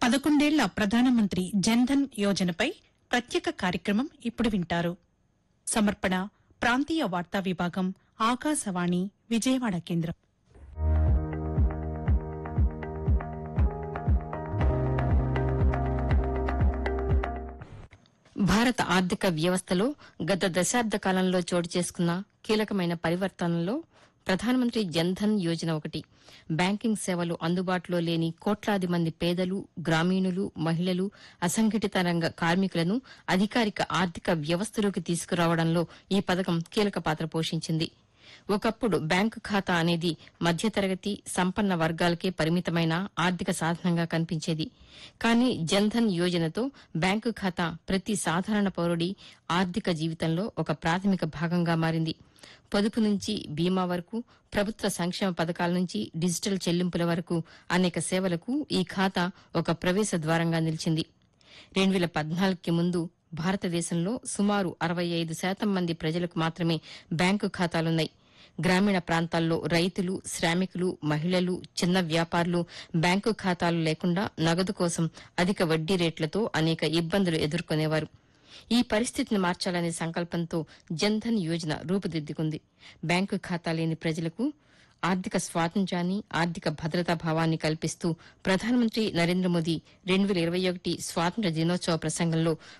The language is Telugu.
పదకొండేళ్ల ప్రధానమంత్రి జన్ధన్ యోజనపై ప్రత్యేక కార్యక్రమం ఇప్పుడు వింటారు సమర్పణ ప్రాంతీయ వార్తా విభాగం ఆకాశవాణి విజయవాడ కేంద్రం భారత ఆర్థిక వ్యవస్థలో గత దశాబ్ద కాలంలో చోటు చేసుకున్న కీలకమైన పరివర్తనలో ప్రధానమంత్రి జన్ధన్ యోజన ఒకటి బ్యాంకింగ్ సేవలు అందుబాటులో లేని కోట్లాది మంది పేదలు గ్రామీణులు మహిళలు అసంఘటిత రంగ కార్మికులను అధికారిక ఆర్థిక వ్యవస్థలోకి తీసుకురావడంలో ఈ పథకం కీలక పాత్ర పోషించింది ఒకప్పుడు బ్యాంకు ఖాతా అనేది మధ్యతరగతి సంపన్న వర్గాలకే పరిమితమైన ఆర్థిక సాధనంగా కనిపించేది కానీ జన్ధన్ యోజనతో బ్యాంకు ఖాతా ప్రతి సాధారణ పౌరుడి ఆర్థిక జీవితంలో ఒక ప్రాథమిక భాగంగా మారింది పొదుపు నుంచి బీమా వరకు ప్రభుత్వ సంక్షేమ పథకాల నుంచి డిజిటల్ చెల్లింపుల వరకు అనేక సేవలకు ఈ ఖాతా ఒక ప్రవేశ ద్వారంగా నిలిచింది రెండు వేల పద్నాలుగుకి ముందు భారతదేశంలో సుమారు అరవై ఐదు శాతం మంది ప్రజలకు మాత్రమే బ్యాంకు ఖాతాలున్నాయి గ్రామీణ ప్రాంతాల్లో రైతులు శ్రామికులు మహిళలు చిన్న వ్యాపారులు బ్యాంకు ఖాతాలు లేకుండా నగదు కోసం అధిక వడ్డీ రేట్లతో అనేక ఇబ్బందులు ఎదుర్కొనేవారు ఈ పరిస్థితిని మార్చాలనే సంకల్పంతో జన్ధన్ యోజన రూపుదిద్దుకుంది బ్యాంకు ఖాతా లేని ప్రజలకు ఆర్థిక స్వాతంత్ర్యాన్ని ఆర్థిక భద్రతా భావాన్ని కల్పిస్తూ ప్రధానమంత్రి నరేంద్ర మోదీ రెండు వేల ఇరవై ఒకటి స్వాతంత్ర్య దినోత్సవ ప్రసంగంలో